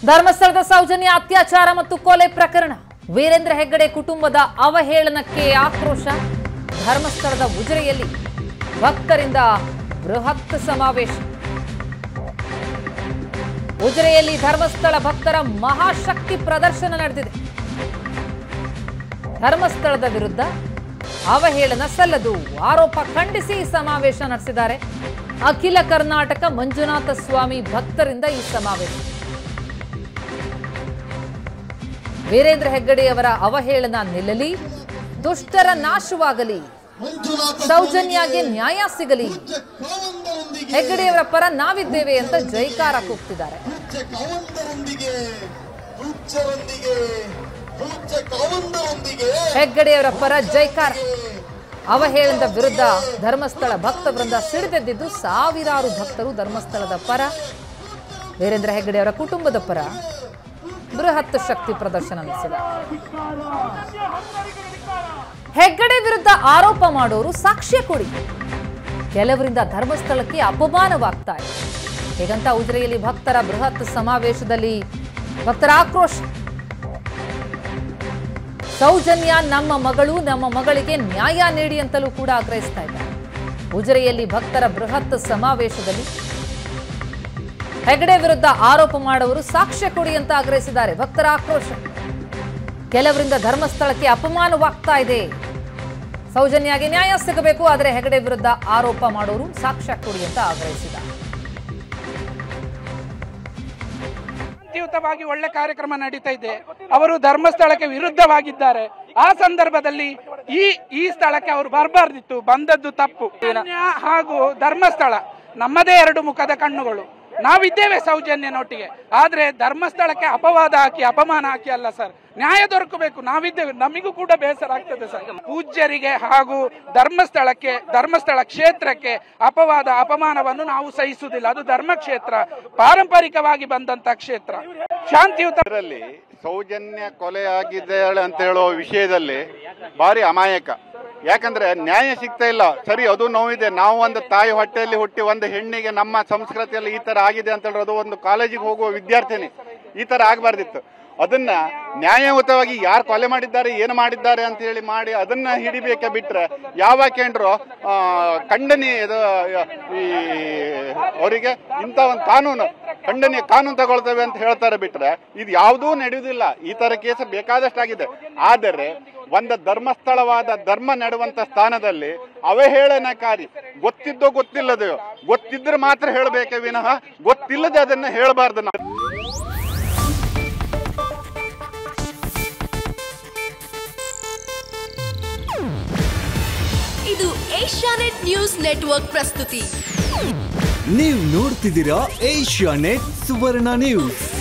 ಧರ್ಮಸ್ಥಳದ ಸೌಜನ್ಯ ಅತ್ಯಾಚಾರ ಮತ್ತು ಕೊಲೆ ಪ್ರಕರಣ ವೀರೇಂದ್ರ ಹೆಗ್ಗಡೆ ಕುಟುಂಬದ ಅವಹೇಳನಕ್ಕೆ ಆಕ್ರೋಶ ಧರ್ಮಸ್ಥಳದ ಉಜಿರೆಯಲ್ಲಿ ಭಕ್ತರಿಂದ ಬೃಹತ್ ಸಮಾವೇಶ ಉಜಿರೆಯಲ್ಲಿ ಧರ್ಮಸ್ಥಳ ಭಕ್ತರ ಮಹಾಶಕ್ತಿ ಪ್ರದರ್ಶನ ನಡೆದಿದೆ ಧರ್ಮಸ್ಥಳದ ವಿರುದ್ಧ ಅವಹೇಳನ ಸಲ್ಲದು ಆರೋಪ ಖಂಡಿಸಿ ಈ ಸಮಾವೇಶ ನಡೆಸಿದ್ದಾರೆ ಅಖಿಲ ಕರ್ನಾಟಕ ಮಂಜುನಾಥ ಸ್ವಾಮಿ ಭಕ್ತರಿಂದ ಈ ಸಮಾವೇಶ ವೀರೇಂದ್ರ ಹೆಗ್ಗಡೆಯವರ ಅವಹೇಳನ ನಿಲ್ಲಲಿ ದುಷ್ಟರ ನಾಶವಾಗಲಿ ಸೌಜನ್ಯಗೆ ನ್ಯಾಯ ಸಿಗಲಿ ಹೆಗ್ಗಡೆಯವರ ಪರ ನಾವಿದ್ದೇವೆ ಅಂತ ಜೈಕಾರ ಕೂಗ್ತಿದ್ದಾರೆ ಪೂಜ್ಯ ಕಾವಂದರೊಂದಿಗೆ ಪೂಜ್ಯರೊಂದಿಗೆ ಪೂಜ್ಯ ಕಾವಂದರೊಂದಿಗೆ ಹೆಗ್ಗಡೆಯವರ ಪರ ಜೈಕಾರ ಅವಹೇಳನದ ವಿರುದ್ಧ ಧರ್ಮಸ್ಥಳ ಭಕ್ತ ವೃಂದ ಸಿಡಿದೆದ್ದಿದ್ದು ಸಾವಿರಾರು ಭಕ್ತರು ಧರ್ಮಸ್ಥಳದ ಪರ ವೀರೇಂದ್ರ ಹೆಗ್ಗಡೆಯವರ ಕುಟುಂಬದ ಪರ ಬೃಹತ್ ಶಕ್ತಿ ಪ್ರದರ್ಶನ ನಡೆಸಿದ ಹೆಗ್ಗಡೆ ವಿರುದ್ಧ ಆರೋಪ ಮಾಡೋರು ಸಾಕ್ಷ್ಯ ಕೊಡಿ ಕೆಲವರಿಂದ ಧರ್ಮಸ್ಥಳಕ್ಕೆ ಅಪಮಾನವಾಗ್ತಾ ಇದೆ ಹೀಗಂತ ಉಜಿರೆಯಲ್ಲಿ ಭಕ್ತರ ಬೃಹತ್ ಸಮಾವೇಶದಲ್ಲಿ ಭಕ್ತರ ಆಕ್ರೋಶ ಸೌಜನ್ಯ ನಮ್ಮ ಮಗಳು ನಮ್ಮ ಮಗಳಿಗೆ ನ್ಯಾಯ ನೀಡಿ ಅಂತಲೂ ಕೂಡ ಆಗ್ರಹಿಸ್ತಾ ಇದ್ದಾರೆ ಉಜಿರೆಯಲ್ಲಿ ಭಕ್ತರ ಬೃಹತ್ ಸಮಾವೇಶದಲ್ಲಿ ಹೆಗಡೆ ವಿರುದ್ಧ ಆರೋಪ ಮಾಡುವವರು ಸಾಕ್ಷ್ಯ ಕೊಡಿ ಅಂತ ಆಗ್ರಹಿಸಿದ್ದಾರೆ ಭಕ್ತರ ಆಕ್ರೋಶ ಕೆಲವರಿಂದ ಧರ್ಮಸ್ಥಳಕ್ಕೆ ಅಪಮಾನವಾಗ್ತಾ ಇದೆ ಸೌಜನ್ಯಗೆ ನ್ಯಾಯ ಸಿಗಬೇಕು ಆದರೆ ಹೆಗಡೆ ವಿರುದ್ಧ ಆರೋಪ ಮಾಡೋರು ಸಾಕ್ಷ್ಯ ಕೊಡಿ ಅಂತ ಆಗ್ರಹಿಸಿದ್ದಾರೆ ಶಾಂತಿಯುತವಾಗಿ ಒಳ್ಳೆ ಕಾರ್ಯಕ್ರಮ ನಡೀತಾ ಇದೆ ಅವರು ಧರ್ಮಸ್ಥಳಕ್ಕೆ ವಿರುದ್ಧವಾಗಿದ್ದಾರೆ ಆ ಸಂದರ್ಭದಲ್ಲಿ ಈ ಈ ಸ್ಥಳಕ್ಕೆ ಅವರು ಬರಬಾರ್ದಿತ್ತು ಬಂದದ್ದು ತಪ್ಪು ಸೌಜನ್ಯ ಹಾಗೂ ಧರ್ಮಸ್ಥಳ ನಮ್ಮದೇ ಎರಡು ಮುಖದ ಕಣ್ಣುಗಳು ನಾವಿದ್ದೇವೆ ಸೌಜನ್ಯನೊಟ್ಟಿಗೆ ಆದ್ರೆ ಧರ್ಮಸ್ಥಳಕ್ಕೆ ಅಪವಾದ ಹಾಕಿ ಅಪಮಾನ ಹಾಕಿ ಅಲ್ಲ ಸರ್ ನ್ಯಾಯ ದೊರಕಬೇಕು ನಾವಿದ್ದೇವೆ ನಮಿಗೂ ಕೂಡ ಬೇಸರ ಆಗ್ತದೆ ಸರ್ ಪೂಜ್ಯರಿಗೆ ಹಾಗೂ ಧರ್ಮಸ್ಥಳಕ್ಕೆ ಧರ್ಮಸ್ಥಳ ಕ್ಷೇತ್ರಕ್ಕೆ ಅಪವಾದ ಅಪಮಾನವನ್ನು ನಾವು ಸಹಿಸುವುದಿಲ್ಲ ಅದು ಧರ್ಮಕ್ಷೇತ್ರ ಪಾರಂಪರಿಕವಾಗಿ ಬಂದಂತ ಕ್ಷೇತ್ರ ಶಾಂತಿಯುತ ಇದರಲ್ಲಿ ಸೌಜನ್ಯ ಕೊಲೆ ಆಗಿದ್ದಾಳೆ ಅಂತ ಹೇಳೋ ವಿಷಯದಲ್ಲಿ ಭಾರಿ ಅಮಾಯಕ ಯಾಕಂದ್ರೆ ನ್ಯಾಯ ಸಿಗ್ತಾ ಇಲ್ಲ ಸರಿ ಅದು ನೋವಿದೆ ನಾವು ಒಂದು ತಾಯಿ ಹೊಟ್ಟೆಯಲ್ಲಿ ಹುಟ್ಟಿ ಒಂದು ಹೆಣ್ಣಿಗೆ ನಮ್ಮ ಸಂಸ್ಕೃತಿಯಲ್ಲಿ ಈ ತರ ಆಗಿದೆ ಅಂತ ಹೇಳಿರೋದು ಒಂದು ಕಾಲೇಜಿಗೆ ಹೋಗುವ ವಿದ್ಯಾರ್ಥಿನಿ ಈ ತರ ಆಗಬಾರ್ದಿತ್ತು ಅದನ್ನ ನ್ಯಾಯಯುತವಾಗಿ ಯಾರು ಕೊಲೆ ಮಾಡಿದ್ದಾರೆ ಏನು ಮಾಡಿದ್ದಾರೆ ಅಂತ ಹೇಳಿ ಮಾಡಿ ಅದನ್ನ ಹಿಡಿಬೇಕೆ ಬಿಟ್ರೆ ಯಾವ ಕೇಂದ್ರ ಖಂಡನೀಯ ಇದು ಈ ಅವರಿಗೆ ಇಂಥ ಒಂದು ಕಾನೂನು ಖಂಡನೀಯ ಕಾನೂನು ತಗೊಳ್ತೇವೆ ಅಂತ ಹೇಳ್ತಾರೆ ಬಿಟ್ರೆ ಇದು ಯಾವುದೂ ನಡೆಯುವುದಿಲ್ಲ ಈ ತರ ಕೇಸ್ ಬೇಕಾದಷ್ಟಾಗಿದೆ ಆದರೆ ಒಂದು ಧರ್ಮಸ್ಥಳವಾದ ಧರ್ಮ ನಡೆಯುವಂತ ಸ್ಥಾನದಲ್ಲಿ ಅವಹೇಳನಕಾರಿ ಗೊತ್ತಿದ್ದೋ ಗೊತ್ತಿಲ್ಲದೋ ಗೊತ್ತಿದ್ರೆ ಮಾತ್ರ ಹೇಳಬೇಕೆ ವಿನಃ ಗೊತ್ತಿಲ್ಲದೆ ಅದನ್ನ ಹೇಳಬಾರ್ದು ನಾವು ಇದು ಏಷ್ಯಾನೆಟ್ ನ್ಯೂಸ್ ನೆಟ್ವರ್ಕ್ ಪ್ರಸ್ತುತಿ ನೀವು ನೋಡ್ತಿದ್ದೀರಾ ಏಷ್ಯಾ ನೆಟ್ ಸುವರ್ಣ ನ್ಯೂಸ್